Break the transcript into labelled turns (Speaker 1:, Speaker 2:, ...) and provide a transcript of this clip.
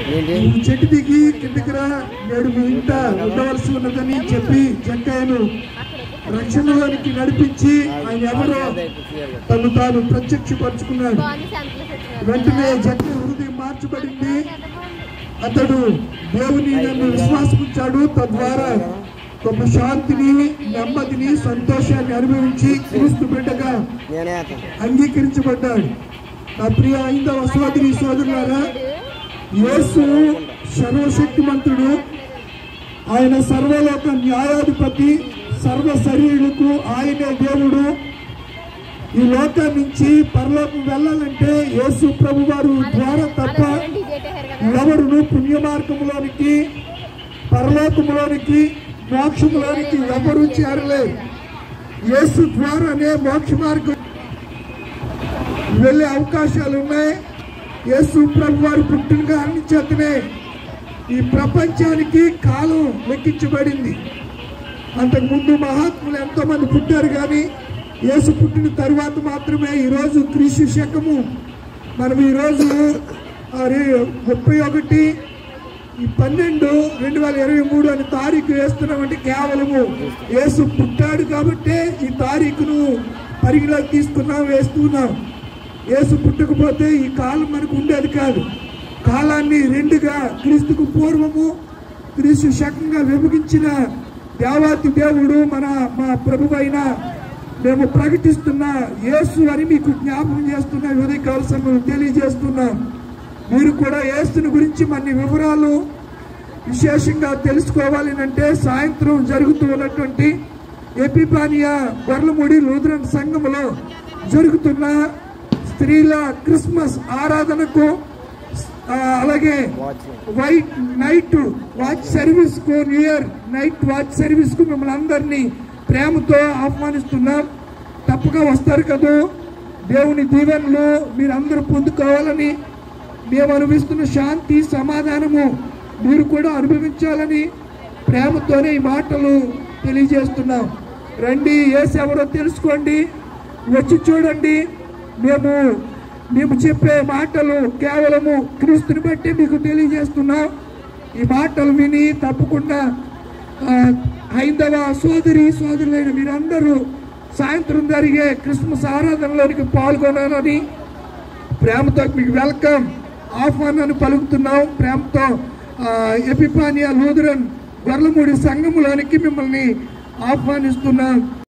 Speaker 1: ఏంటి
Speaker 2: నువ్వు చెట్టు దిగి కిందకి రా నేడు మీ ఇంట ఉండవలసి ఉన్నదని చెప్పి జక్కయ్యను రక్షణలోనికి నడిపించి ఆయన ఎవరో తను తాను ప్రత్యక్షపరుచుకున్నాడు
Speaker 3: బాగుంది శాంపుల్స్ వచ్చినారు
Speaker 2: వెంటనే జక్కయ్య హృదయం మార్చబడింది అతడు దేవుని నన్ను విశ్వాసముంచాడు తద్వారా గొప్ప శాంతిని నెమ్మదిని సంతోషాన్ని అనుభవించి క్రీస్తు బిడ్డగా
Speaker 1: నేనే అతను
Speaker 2: అంగీకరించబడ్డాడు నా ప్రియ ఐదవ సోదరి సోదరులారా యేసు సర్వశక్తిమంతుడు ఆయన సర్వలోక న్యాయాధిపతి సర్వ శరీరులకు ఆయనే దేవుడు ఈ లోకం నుంచి పరలోకం వెళ్ళాలంటే యేసు ప్రభు వారు ద్వారా తప్ప
Speaker 3: డీజే టెహర్ కదా
Speaker 2: ఎవరును పుణ్య మార్గంలోనికి పరలోకంలోనికి మోక్షంలోనికి ఎవరు చేరలేరు యేసు ద్వారానే మోక్ష మార్గం వెళ్ళే అవకాశాలు ఉన్నాయి యేసు ప్రభు వారు పుట్టిన కారణం చేతనే ఈ ప్రపంచానికి కాలం లెక్కించబడింది అంతకుముందు మహాత్ములు ఎంతో మంది పుట్టారు కానీ యేసు పుట్టిన తరువాత మాత్రమే ఈరోజు క్రీస్తు శకము మనం ఈరోజు ఆ రే- ముప్పై ఒకటి ఈ పన్నెండు రెండు వేల ఇరవై మూడు అని తారీఖు వేస్తున్నామంటే కేవలము యేసు పుట్టాడు కాబట్టే ఈ తారీఖును పరిగణలోకి తీసుకున్నాం వేస్తున్నాం యేసు పుట్టకపోతే ఈ కాలం మనకు ఉండేది కాదు కాలాన్ని రెండుగా క్రీస్తుకు పూర్వము క్రీస్తు శకంగా విభజించిన దేవాతి దేవుడు మన మా ప్రభు అయిన మేము ప్రకటిస్తున్న యేసు అని మీకు జ్ఞాపకం చేస్తున్న ఉదయకాల సమయం తెలియజేస్తున్నాం మీరు కూడా యేసుని గురించి మన వివరాలు విశేషంగా తెలుసుకోవాలి అంటే సాయంత్రం జరుగుతూ ఉన్నటువంటి ఎపిపానియా గొర్లముడి లూథరన్ సంఘములో జరుగుతున్న స్త్రీల క్రిస్మస్ ఆరాధనకు ఆ, అలాగే
Speaker 1: watch
Speaker 2: white night watch service కు new year night watch service కు మిమ్మల్ని అందరినీ ప్రేమతో ఆహ్వానిస్తున్నాం తప్పక వస్తారు కదా దేవుని దీవెనలు మీరందరూ పొందుకోవాలని మేము అనుభవిస్తున్న శాంతి సమాధానము మీరు కూడా అనుభవించాలని ప్రేమతోనే ఈ మాటలు తెలియజేస్తున్నాం రండి ఏసు ఎవరో తెలుసుకోండి వచ్చి చూడండి మేము మేము చెప్పే మాటలు కేవలము క్రీస్తుని బట్టి మీకు తెలియజేస్తున్నాం ఈ మాటలు విని తప్పకుండా ఆ, హైందవ సోదరి సోదరులైన మీరందరూ సాయంత్రం జరిగే క్రిస్మస్ ఆరాధనలోనికి పాల్గొనాలని ప్రేమతో మీకు వెల్కమ్ ఆహ్వానాన్ని పలుకుతున్నాం ప్రేమతో ఆ, ఎపిపానియా లూథరన్ గొర్లమూడి సంఘములోనికి మిమ్మల్ని ఆహ్వానిస్తున్నాం